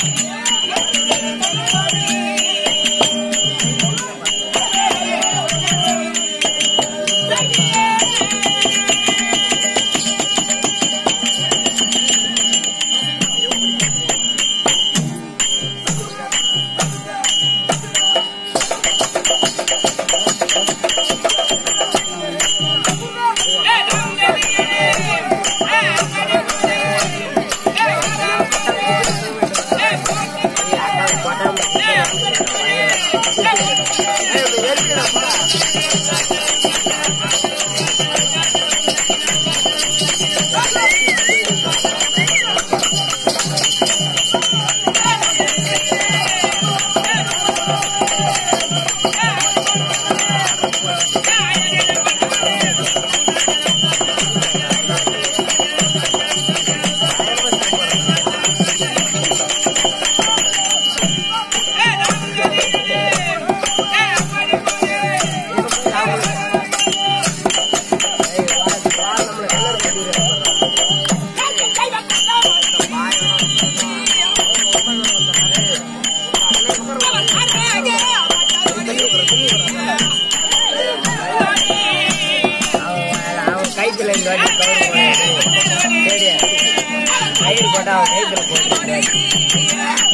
அவன் கைத்துல இந்த வாட்டி கவர் போடுறான். சரியா? கயிறு போட்டா அவன் கைத்துல போட்டு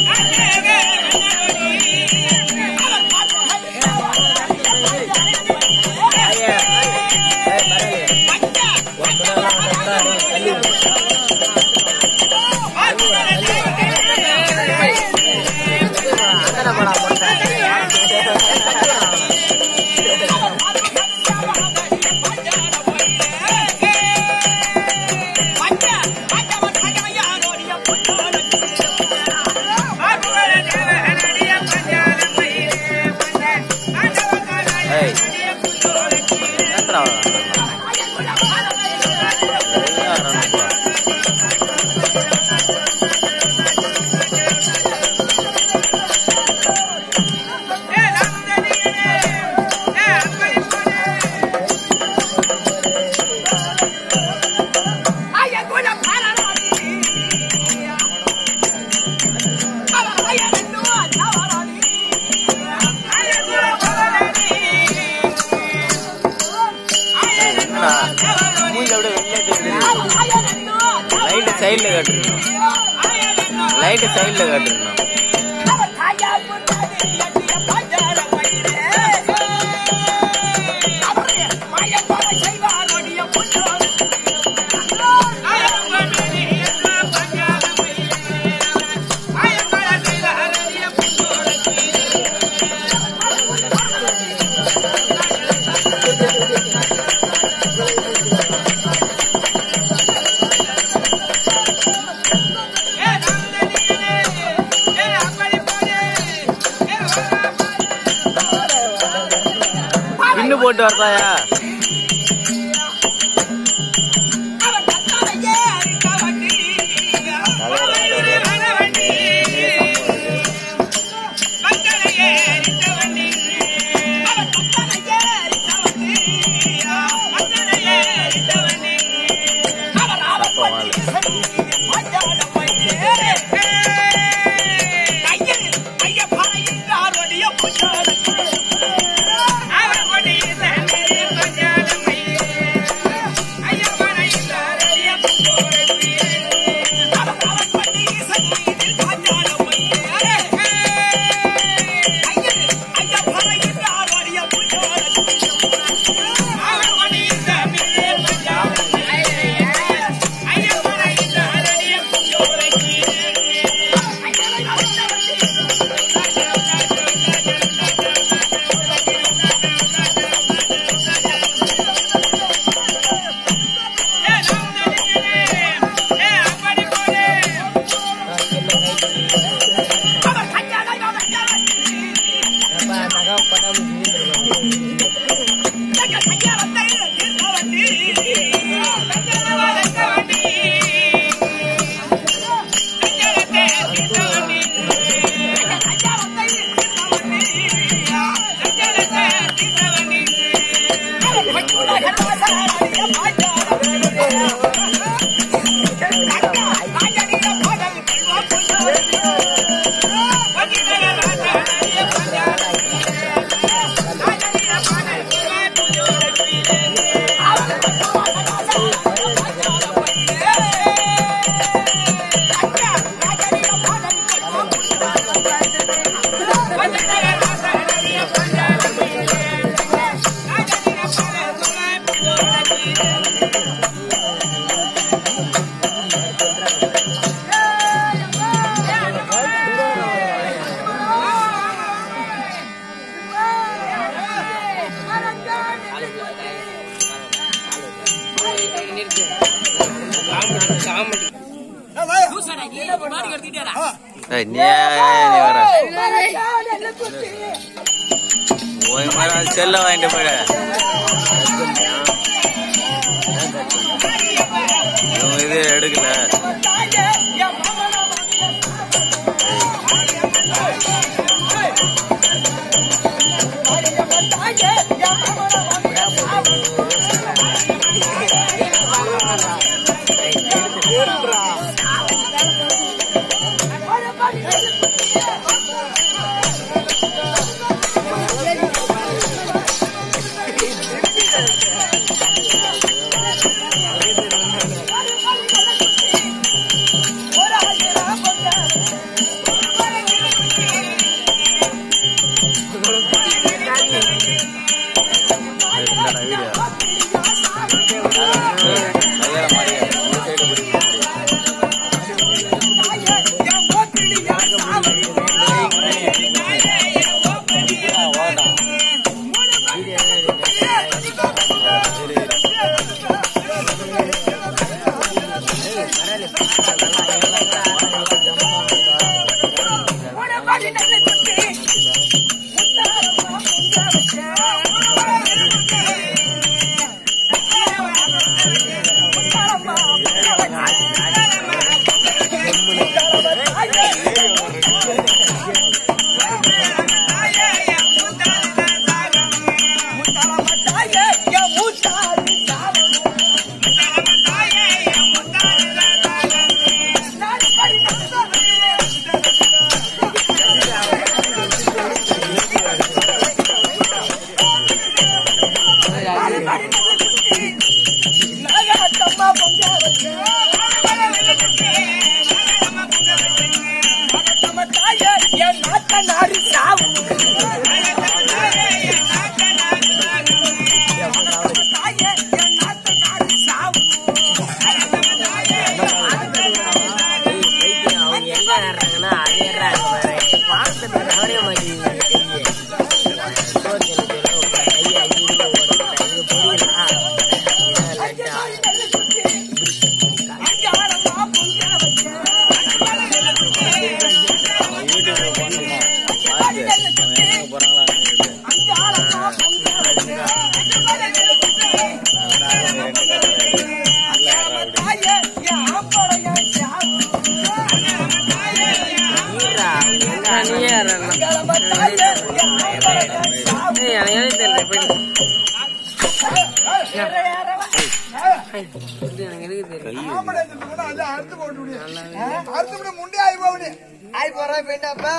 ஐயா, ஏய், பரவாயில்லையே. ஒரு புடவைலாம் வந்தா டேய், தள்ளி விடு. அங்கன போடா, போட்டா. ஏய், ஏத்துடா அவன. ஒழுங்கா இருடா. என்னடா மூஞ்சி அப்படியே வெள்ளையா தெரியுது லைட் சைடுல காட்டுறணும் லைட் சைடுல காட்டுறணும் பின்னு போட்டு வரதாயா Thank you. ஏய், நீ ஏன் நீ வர போய் மாதிரி செல்ல வாங்கிட்டு போயிட இவன் இது எடுக்கல என்னடா வீடியோ கையால மாறியா இந்த சைடு பிடிக்க அவங்க எங்க ஏறாங்கன்னா அது ஏறாங்க பாரு பாசத்துல கவனிய மாட்டேங்குது கையை அங்கிருந்து ஓடுறா இது புரியலா யூடியூப்ல போடணுமா பார்த்து அவன் எங்க போறாங்களோ அங்க விடு. நீரா எங்க நீ ஏறாங்க எனக்கு தெரியல போய் எனக்கு எதுக்கு தெரியும் ஆய் போறேன் போயிட்டாப்ப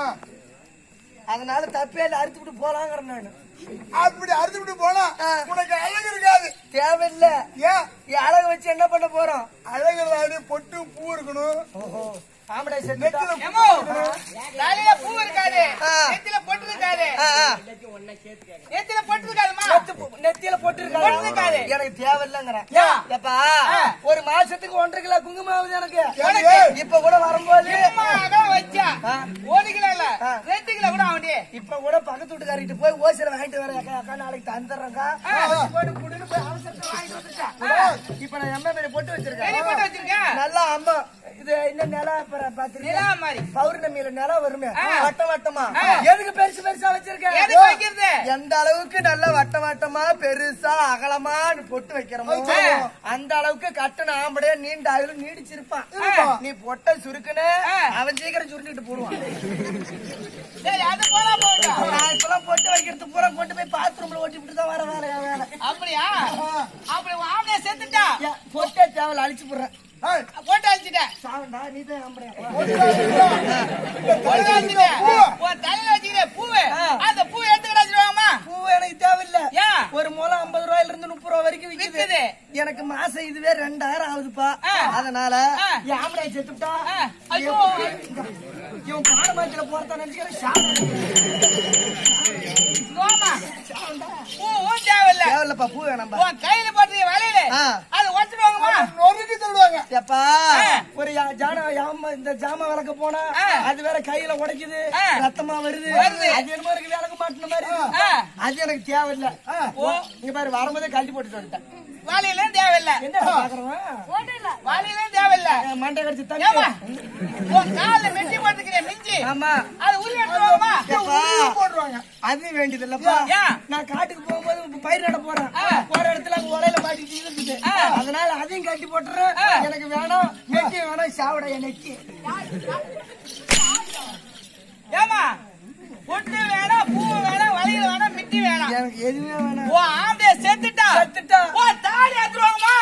அதனால தப்பே இல்ல அறுத்து விட்டு போலாங்கிறேன் நானு அப்படி அறுத்து விட்டு போனா ஆ. உனக்கு அழகு இருக்காது தேவையில்ல ஏன் என் அழக வச்சு என்ன பண்ண போறோம் அழகு அப்படியே பொட்டு பூ இருக்கணும் ஆம்பளை நெத்தில செத்து பூ இருக்கணும். தலையில பூ இருக்காது ஆ. நெத்தில பொட்டு இருக்காது ஆ, ஆ. நெத்தில பொட்டு இருக்காதுமா நெத்து பு- நெத்தியில போட்டு போட்டிருக்காது. இருக்காது எனக்கு தேவையில்லைங்கிறேன் ஏன்? எப்பா ஆ. ஒரு மாசத்துக்கு ஒன்றரை கிலோ குங்குமம் ஆகுது எனக்கு எனக்கு இப்ப கூட வரும்போது சும்மா அகல வச்சா ஆ. ஒரு கிலோ இல்ல ஆ. ரெண்டு கிலோ கூட ஆகுது இப்ப கூட பக்கத்து வீட்டுக்காரிட்டு போய் ஓசில வாங்கிட்டு வரேன் அக்கா அக்கா நாளைக்கு தந்துடுறேன்க்கா போட்டு குடுன்னு போய் அவசரத்துல வாங்கிட்டு வந்துட்டேன் இப்ப நான் எம்எம்ஏ போட்டு வெளிய வச்சிருக்கேன் போட்டு வச்சிருக்கேன் நல்லா அம்மா இது இன்னும் நிலா பாத்துருக்கேன் நிலா மாதிரி பௌர்ணமியில நிலம் வருமே ஆ. வட்டம் வட்டமா ஆ. எதுக்கு பெருசு பெருசா வச்சிருக்கேன் எதுக்கு வைக்கிறது? எந்த அளவுக்கு நல்ல வட்ட வட்டமா பெருசா அகலமா பொட்டு வைக்கிறோமோ ஆ. அந்த அளவுக்கு கட்டண ஆம்படையா நீண்ட ஆயுளும் நீடிச்சிருப்பான் இருப்பான். நீ பொட்டை சுருக்குன்னு ஆ. அவன் சீக்கிரம் சுருட்டிட்டு போடுவான் சரி அது போனா போகட்டும் நான் இப்பெல்லாம் பொட்டு வைக்கிறது பூரா கொண்டு போய் பாத்ரூம்ல ஓட்டி விட்டு தான் வர வேலையா வேலை அப்படியா அப்படி ஆம்பளை செத்துட்டா ஏன், பொட்டே தேவையில்ல அழிச்சு போடுறேன் ஏய், போட்டு அழிச்சிட்டேன் சாவண்டா நீ தான் ஆம்படையா போட்டு அழிச்சிட்டேன் உன் தலையில வச்சுக்கிற பூவு ஆ. அந்த பூ எடுத்துக்கிட்டு வச்சிருவாங்கம்மா பூ எனக்கு தேவையில்ல ஏன்? ஒரு முளம் ஐம்பது ரூபாயில இருந்து முப்பது ரூபா வரைக்கும் விக்குது விக்குது. எனக்கு மாசம் இதுவே ரெண்டாயிரம் ஆகுதுப்பா ஆ. அதனால ஆ. என் ஆம்பளை செத்துட்டா ஆ. ஐயோ. இவன் பாடமாத்திர போறதா நினைச்சுக்கிறேன் சாப்பிட நோமா பூ ஊன் தேவையில்ல தேவையில்லப்பா பூ வேணாம்பா உன் கையில போட்டு வலையில ஆ. அதை உடச்சிடுவாங்கம்மா நொறுக்கி தருவாங்க எப்பா ஆ. ஒரு யா- ஜான யாம இந்த ஜாம விளக்க போனா ஆ. அது வேற கையில உடைக்குது ஆ. ரத்தமா வருது வருது. அது என்னமோ எனக்கு விளக்க மாட்டின மாதிரி ஆ. அது எனக்கு தேவையில்ல ஓ. இங்க பாரு வரும்போதே கழட்டி போட்டுட்டு வந்துட்டேன் வாழையிலும் தேவையில்ல என்ன பாக்குறவன் வாழையிலும் தேவையில்ல மண்டை கடிச்சு ஏமா தண்ணி உன் கால்ல மெட்டி போட்டுக்கிறேன் மிஞ்சி ஆமா அது உரி எடுத்துருவோமா போடுவாங்க அது வேண்டியது இல்லப்பா ஏன்? நான் காட்டுக்கு போகும்போது பயிர் நட போறேன் ஆ. போற இடத்துல அங்க உலையில மாட்டிட்டு இருக்குது ஆ. அதனால அதையும் கட்டி போட்டுறேன் ஆ. எனக்கு வேணும் நெட்டி வேணும் சாவிட என் நெட்டி ஏமா பொட்டு வேணாம் பூ வேணாம் வளையல் வேணாம் மிட்டி வேணாம் எனக்கு எதுவுமே வேணாம் ஓ ஆம்பளை செத்துட்டா செத்துட்டா. ஓ தாலி ஏத்துருவாங்கம்மா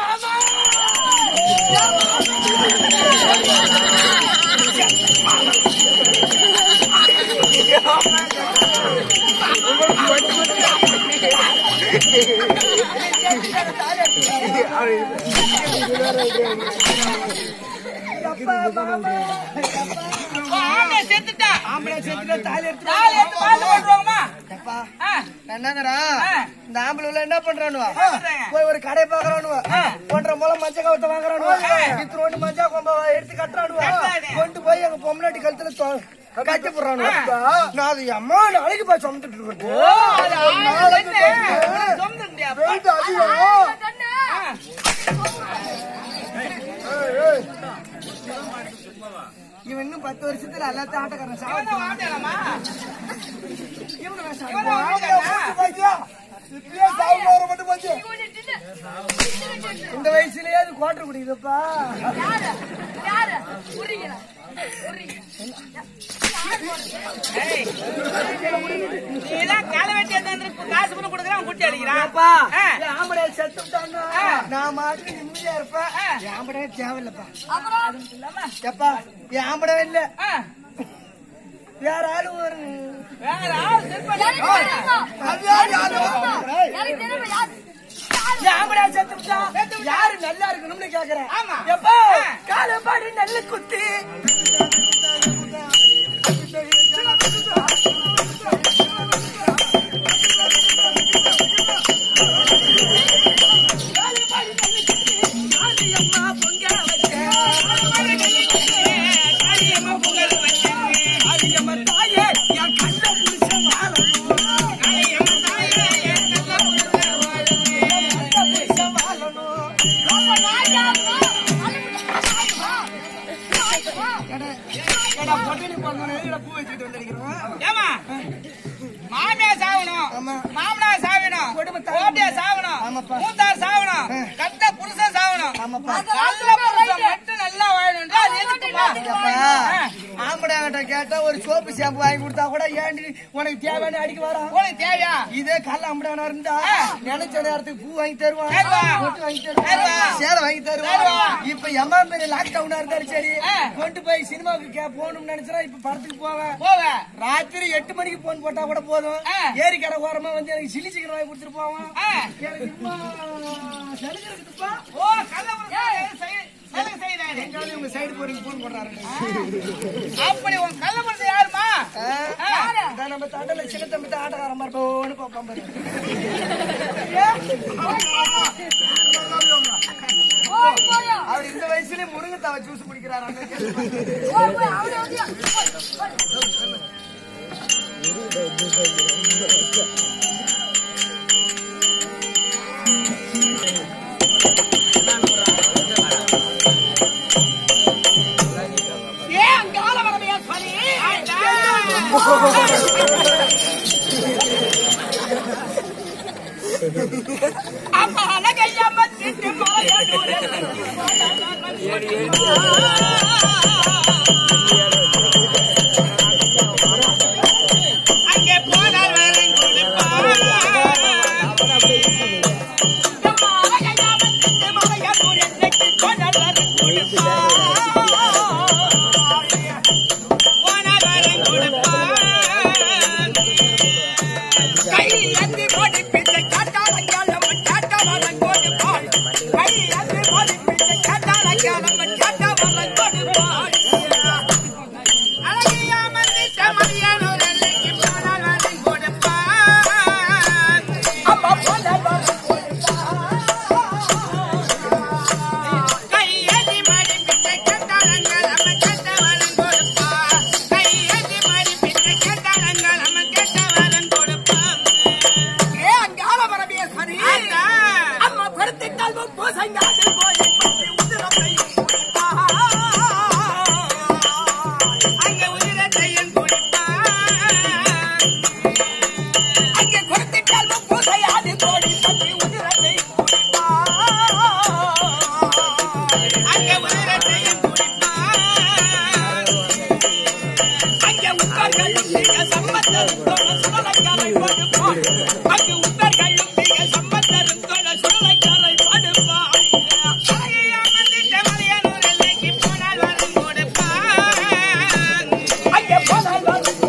அப்பா, மாமா. ஓ ஆம்பளை செத்துட்டா ஆம்பளை செத்துட்டா தாலி எடுத்து தாலி எடுத்து பால் போட்டுருவாங்கம்மா அப்பா ஆ, என்னங்கறா ஆ. இந்த ஆம்பளை உள்ள என்ன பண்றானுவா பண்றாங்க? போய் ஒரு கடை பாக்குறானுவா ஆ. ஒன்றரை மூலம் மஞ்சள் கவத்தை வாங்குறானுவா ஆ. இத்தனோண்டு மஞ்சள் கொம்ப எடுத்து கட்டுறானுவா கட்டுறானே. கொண்டு போய் எங்க பொம்னாட்டி கழுத்துல தொ- கட்டி போடுறானுவா ஆ. நான் அது அம்மா நாளைக்கு போய் சுமந்துட்டு இருக்கேன் ஓ அது ஆளு செத்து. சுமந்து முடியாது. வெயிட் அதிகம் ஆ, இவன் இன்னும் பத்து வருஷத்துல எல்லாத்தையும் ஆட்டக்காரன் இவன் தான் வாண்டாளாம்மா? இவனு இவன் தான் வாண்டாளா? பாத்தியா இப்பயே சாவு போற மட்டும் போச்சு இந்த வயசுலயே அது கோட்டர் குடிக்குதுப்பா ஏய், நீதான் களை வெட்டி எடுத்து வந்து காசு கூட கொடுக்குறான், அவன் குட்டி அடிக்கிறான். அப்பா ஆ. என் ஆம்பளை செத்து விட்டான்னா ஆ. நான் மாட்டுக்கு நிம்மதியா இருப்பேன் ஆ. என் ஆம்பளை தேவையில்லப்பா அதுவும் இல்லாம, எப்பா என் ஆம்பளை இல்ல ஆ, வேற ஆளு ஒரு வேற ஆள் செருப்பால என் ஆம்பளை செத்து விட்டா யாரு நல்லா இருக்கணும்னு கேக்குறேன் ஆமா. எப்பா ஆ. காலப்பாடி நல்ல குத்தி காளியம்மா புகழ் வச்சேன். காளியம்மா தாயே, என் கண்ண புடிச்ச வாழணும். காளியம்மா தாயே, என் கண்ண புடிச்ச வாழணும். ஏடா பொட்டனி பொண்ணு பூ வச்சுட்டு வந்திருக்கிறோம் ஏம்மா, மாமியா சாவணும் ஆமா. மாமனார் சாவணும் குடும்ப தாய் கோட்டையா சாவணும் ஆமாப்பா. மூத்தார் சாவணும் கட்ட புருஷன் சாவணும் ஆமாப்பா நல்ல புருஷன் மட்டும் நல்லா வாழணும்டா அது எதுக்குப்பா? எப்பா, ஆ. ஆம்பளை கிட்ட கேட்டா ஒரு சோப்பு ஷாம்பு வாங்கி கொடுத்தா கூட ஏண்டி உனக்கு தேவையான அடிக்க வரான் உனக்கு தேவையா இதே கல்ல அம்படானா இருந்தா நினைச்ச நேரத்துக்கு பூ வாங்கி தருவான் தருவான். பொட்டு வாங்கி தருவான். தருவான் சேலை வாங்கி தருவான் தருவான். இப்ப எம்மா பேரு லாக்டவுனா இருந்தாலும் சரி ஆ. கொண்டு போய் சினிமாவுக்கு கே- போகணும்னு நினைச்சா இப்ப படத்துக்கு போவேன் போவ ராத்திரி எட்டு மணிக்கு போன் போட்டா கூட போதும் ஆ. ஏரி கடை ஓரமா வந்து எனக்கு சில்லி சிக்கன் வாங்கி கொடுத்துட்டு போவான் ஆ. எனக்கு சும்மா சலுகை இருக்குதுப்பா ஓ கள்ள புருஷன் செய்- சலுகை செய்றாரு. எங்காவது உங்க சைடு போறீங்க போன் போடுறாரு அப்படி உன் கள்ள புருஷன் யாருமா இதான் நம்ம தண்டல சின்ன தம்பி தான் ஆட்டக்காரன் மாதிரி போன்னு பாப்பான் பாரு அவர் இந்த வயசுலயே முருங்கத்தாவை ஜூஸ் குடிக்கிறாரு அங்க கேட்டு ஏன் கால வரமையா சொல்லி அப்ப அழகையம்மா திட்டு மாய அங்கே போனால் வரும் கை அத்தி போடி பிச்சை காட்டாளங்கால் நம்ம காட்ட வரன் கொடுப்பாள் கை அத்தி போடி பிச்சை காட்டாளங்கால் நம்ம காட்ட வரன் கொடுப்பாள் அழகியா மந்திட்ட மதியானோர் எல்லைக்கு போனால் வரன் கொடுப்பாள் அப்பா போனால் வரன் கை அத்தி போடி பிச்சை காட்டாளங்கால் நம்ம காட்ட வரன் கொடுப்பாள் உப்பர்களும் மிக சம்பந்தரும் தோழ சுடலைக்காரை படுப்பாள் அங்கு உப்பர்களும் மிக சம்பந்தரும் தோழ சுடலைக்காரை படுப்பாள் போனால் வரும் கொடுப்பாள் அங்கே போனால் வரும்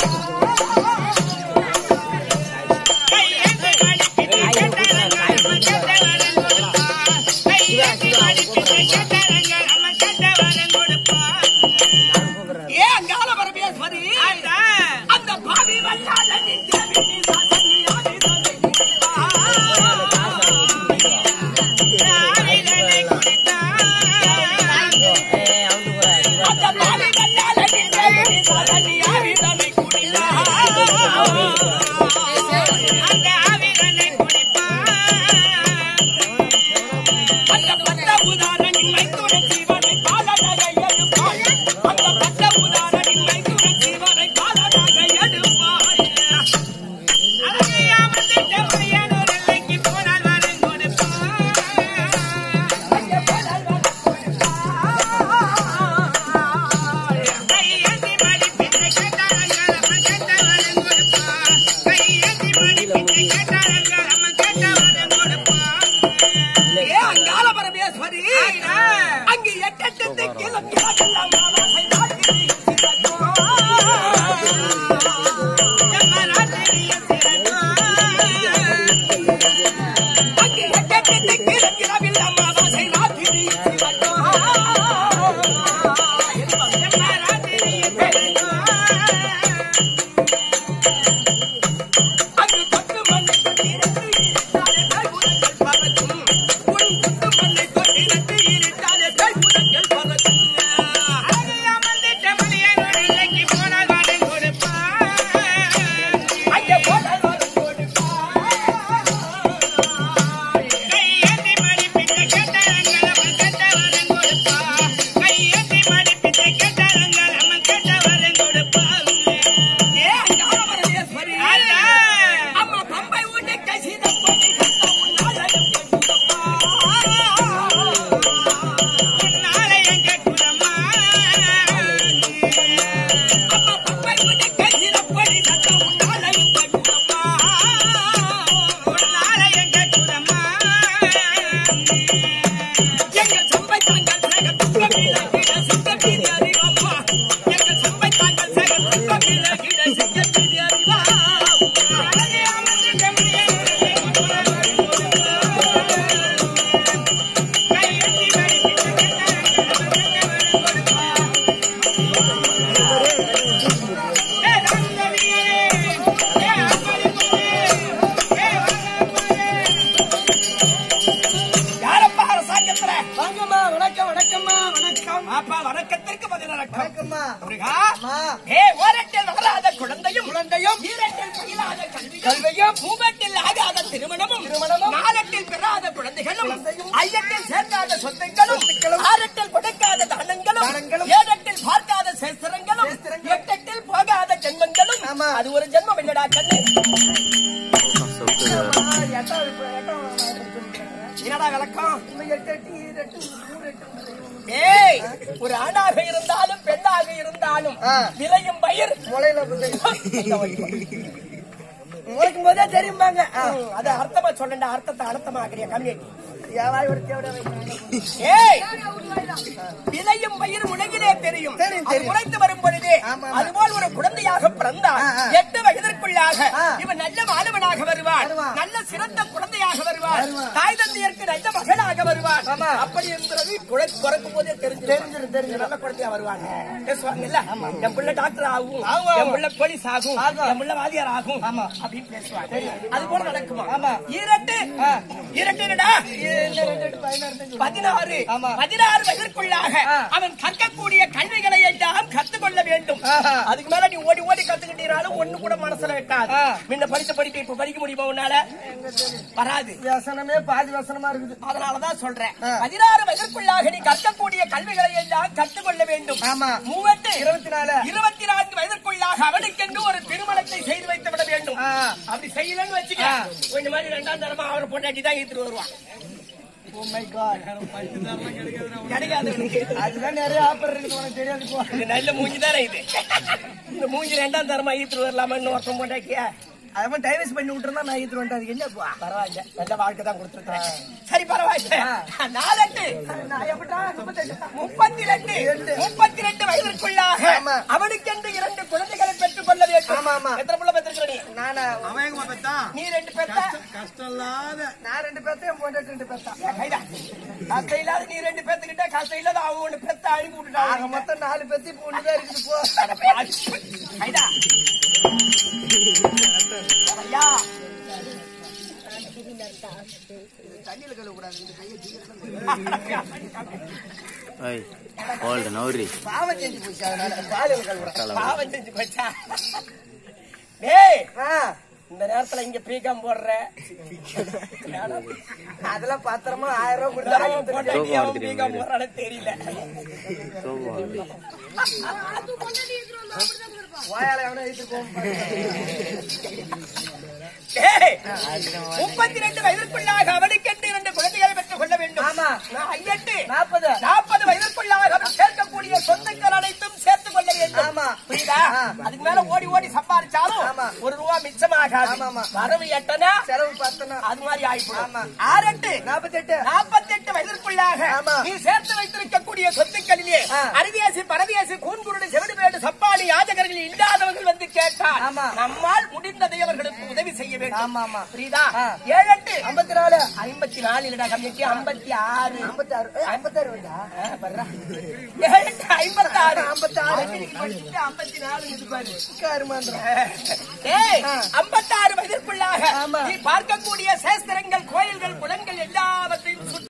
கையேந்தி மடிப்பிட்டு கேட்டாரங்கள் அம்மன் கேட்டவரன் கொடுப்பாள் கையேந்தி மடிப்பிட்டு கேட்டாரங்கள் அம்மன் கேட்டவரன் கொடுப்பாள் ஏன் கால பரமேஸ்வரி அந்த பாவி வல்லாத நித்திய விண்ணி சாசனி ஆதிதனை ஆதிதனை குடித்தாள். அந்த பாவி வல்லாத நித்திய விண்ணி சாசனி ஆதிதனை குடித்தாள். அந்த ஆவிதனை குடிப்பாள். அந்த பட்ட உதாரனின் மைத்துனன் ஜீவனை பாலனாக எடுப்பாள். அந்த பட்ட உதாரனின் மைத்துனன் ஜீவனை பாலனாக எடுப்பாள். அழகையா வந்துட்ட மணியானோர் எல்லைக்கு போனால் வரம் கொடுப்பாள். அங்கே போனால் வரம் கொடுப்பாள். கையேந்தி மடிப்பிட்டு கேட்டாரங்கள் அம்மன் கேட்ட வரம் கொடுப்பாள். கையேந்தி மடிப்பிட்டு கேட்டாரங்கள் அம்மன் கேட்ட வரம் கொடுப்பாள். ஏ அங்காள பரமேஸ்வரி அங்கு எட்டெட்டு கீழே கிழக்கெல்லாம் மாலாசை நாட்டினி அங்கு எட்டெட்டு கீழே கிழக்கெல்லாம் மாலாசை நாட்டினி அங்கு தொட்டு மண்ணை தொட்டு இரண்டு இருட்டாலே கைகுலங்கள் பறக்கும். உன் குத்து மண்ணை தொட்டு இரண்டு இருட்டாலே கைகுலங்கள் பறக்கும். அழகை அமர்ந்திட்ட மணியனோடு இல்லைக்கு போனால் வாடம் கொடுப்பான். அங்கே போனால் வாடம் கொடுப்பான். கையேந்தி மடிப்பிட்ட கேட்டாரங்கள் அவன் கேட்ட வரம் கொடுப்பான். கையேந்தி மடிப்பிட்ட கேட்டாரங்கள் அவன் கேட்ட வரம் கொடுப்பான். ஏ அங்காள பரமேஸ்வரி. அம்மா பம்பை ஊட்டி கசித பொன்னி சத்தம் உன்னாலயம் கேட்குதம்மா. உன்னாலயம் கேட்குதம்மா. அம்மா பம்பை ஊட்டி கசித பொன்னி சத்தம் உன்னாலயம் கேட்குதம்மா. உன்னாலயம் கேட்குதம்மா. எங்கள் சம்பை தாங்கள் சேக துக்கம் இலகிட சித்த மீதி அறிவம்மா எங்கள் சம்பை தாங்கள் சேக துக்கம் இலகிட சித்த மீதி அறிவா அழகே அமர்ந்து கம்மியே கையெழுத்தி வடிப்பிட்டு ஏ ராமதேவியே ஏ அம்பரிபுரே ஏ வானவரே யாரப்பா அரசாங்கத்துல வாங்கம்மா வணக்கம் வணக்கம்மா வணக்கம் அப்பா வணக்கத்திற்கு பதினரக்கம் வணக்கம்மா முருகா அம்மா ஏ ஓரத்தில் வளராத குழந்தையும் குழந்தையும் ஈரத்தில் பயிலாத கல்வியும் கல்வியும் மூவத்தில் ஆகாத திருமணமும் திருமணமும் நாலத்தில் பெறாத குழந்தைகளும் ஐயத்தில் சேர்க்காத சொத்துக்களும் ஆறத்தில் கொடுக்காத தானங்களும் தானங்களும், ஏழத்தில் பார்க்காத சேஸ்திரங்களும் எட்டத்தில் போகாத ஜென்மங்களும் ஆமா. அது ஒரு ஜென்மம் இல்லடா கண்ணு அம்மா, எட்டாவது இப்ப எட்டாவது சொல்லிட்டாங்க. என்னடா விளக்கம் இந்த எட்டு எட்டு ஈர எட்டு மூணு எட்டு ஏய் ஒரு ஆணாக இருந்தாலும் பெண்ணாக இருந்தாலும் ஆ. விளையும் பயிர் முளையில முளைக்கும் போதே தெரியும்பாங்க ஆ. ம், அது அர்த்தமா சொல்லண்டா அர்த்தத்தை அர்த்தமாக்குறிய கம்யூனிட்டி என் வாய் ஒரு தேவடா ஏய் விளையும் பயிர் உலகிலே தெரியும் தெரியும், அது தெரியும். உழைத்து வரும் பொழுது ஆமா, ஆமா. அதுபோல் ஒரு குழந்தையாக பிறந்தார் ஆ, ஆ. எட்டு வயதிற்குள்ளாக ஆ. இவன் நல்ல மாணவனாக வருவார் வருவான். நல்ல சிறந்த குழந்தையாக வருவார் வருவான். தாய் தந்தையருக்கு நல்ல மகனாக வருவார் ஆமா. அப்படி இருக்கிறது குழ- பிறக்கும் போதே தெரிஞ்சு தெரிஞ்சிரும், தெரிஞ்சிரும். நல்ல குழந்தையா வருவாங்க பேசுவாங்கல்ல என் பிள்ளை டாக்டர் ஆகும் ஆகும், என் பிள்ளை போலீஸ் ஆகும் ஆகும். என் பிள்ளை வாதியார் ஆகும் ஆமா. அப்படின்னு பேசுவாங்க அது போல நடக்குமா ஆமா. இரட்டு இரட்டு என்னடா பதினாறு ஆமா. பதினாறு வயதிற்குள்ளாக ஆ. அவன் கற்கக்கூடிய கல்விகளை எல்லாம் கத்துக்கொள்ள வேண்டும் ஆஹா. அதுக்கு மேல நீ ஓடி ஓடி கத்துக்கிட்டீனாலும் ஒண்ணு கூட மனசுல வைக்காது ஆ. முன்ன படிச்ச படிப்பு இப்ப படிக்க முடியுமா உன்னால வராது வியசனமே பாதி வசனமா இருக்குது அதனாலதான் சொல்றேன் ஆ. பதினாறு வயதிற்குள்ளாக நீ கற்கக்கூடிய கல்விகளை எல்லாம் கற்றுக்கொள்ள வேண்டும் ஆமா. மூவத்து இருபத்தி நாலு. இருபத்தி நான்கு வயதிற்குள்ளாக அவனுக்கென்று ஒரு திருமணத்தை செய்து வைத்து விட வேண்டும் ஆ. அப்படி செய்யலன்னு வச்சுக்க ஆ. கொஞ்சம் மாதிரி ரெண்டாம் தரமா அவரை பொண்டாட்டி தான் ஈத்துட்டு வருவான் ஓ மை காட் கிடைக்காது உனக்கு. அதுதான் நிறைய ஆஃபர் இருக்குது உனக்கு தெரியாது போ இது நல்ல மூஞ்சி தானே இது இந்த மூஞ்சி ரெண்டாம் தரமா ஈத்துட்டு வரலாமான்னு ஒருத்தன் போட்டாக்கியா அவன் டைவர்ஸ் பண்ணி விட்டுருந்தா நான் ஈத்து வந்துட்டேன் அதுக்கு என்ன போ பரவாயில்ல நல்ல வாழ்க்கை தான் கொடுத்துருக்கேன் சரி பரவாயில்ல நாலெட்டு நான் எப்படா முப்பத்தெட்டு முப்பத்தி ரெண்டு முப்பத்தி ரெண்டு வயதிற்குள்ளாக ஆமா. அவனுக்கென்று இரண்டு குழந்தைகளை பெற்றுக் கொள்ள வேண்டும் ஆமா, ஆமா. எத்தனை புள்ள பெற்றிருக்கிற நீ நானா நீ ரெண்டு பெத்த கஷ்டம் இல்லாத நான் ரெண்டு பேர்த்தையும் போட்டு ரெண்டு பேர்த்தா கைதா. கஷ்டம் இல்லாத நீ ரெண்டு பேத்துக்கிட்ட கஷ்டம் இல்லாத அவன் ஒண்ணு பெத்த அனுப்பி ஆக விட்டுட்டாங்க மொத்தம் நாலு பேர்த்தி இப்போ ஒண்ணுதான் இருக்குது போ கைதா. ஐயா ஐய் கோல்டு நௌரி பாவம் செஞ்சு போச்சு அதனால பாலியல் கல்வி பாவம் செஞ்சு போச்சா டேய் ஆ, இந்த நேரத்துல இங்க பீக்கம் போடுற அதெல்லாம் பத்திரமா ஆயிரம் ரூபாய் தடவை கொடுத்தா போட்டா நீ அவன் பீக்கம் போடுறான்னு தெரியல வாயால எவனா எடுத்து போகும் டேய், முப்பத்தி ரெண்டு வயதிற்குள்ளாக அவனுக்கென்று இரண்டு குழந்தைகளை பெற்றுக் கொள்ள வேண்டும் ஆமா. நான் ஐயட்டு நாற்பது நாற்பது வயதிற்குள்ளாக அவன் சேர்க்கக்கூடிய சொத்துக்கள் அனைத்தும் சேர்த்துக் கொள்ள வேண்டும் ஆமா. புரியுதா ஆ. அதுக்கு மேல ஓடி ஓடி சம்பாதிச்சாலும் ஆமா. ஒரு ரூபா மிச்சமாகாது ஆமா, ஆமா. வரவு எட்டனா செலவு பத்தனா அது மாதிரி ஆயிப்போம் ஆமா. ஆறெட்டு நாற்பத்தெட்டு நாற்பத்தெட்டு வயதிற்குள்ளாக ஆமா. நீ சேர்த்து வைத்திருக்கக்கூடிய சொத்துக்களிலே ஆ. அரிதியாசி பரதியாசி கூன்குருடு செவிடுமேடு சப்பாடி யாஜகர்கள் இல்லாதவர்கள் வந்து கேட்டால் ஆமா. நம்மால் முடிந்ததை அவர்களுக்கு உதவி செய்ய வேண்டும் ஆமா, ஆமா. புரியுதா ஆ. ஏழெட்டு ஐம்பத்தி நாலு ஐம்பத்தி நாலு இல்லடா கம்மிக்கு ஐம்பத்தி ஆறு ஐம்பத்தி ஆறு ஏய், ஐம்பத்தாறு வருதா ஆ, பாருடா. ஏழெட்டு ஐம்பத்தாறு ஐம்பத்தாறு. ஐம்பத்தி படிச்சுட்டு ஐம்பத்தி நாலு இது பாரு கருமாந்திரம் ஏய், ஆ. ஐம்பத்தாறு வயதிற்குள்ளாக ஆமா. நீ பார்க்கக்கூடிய சேஸ்திரங்கள்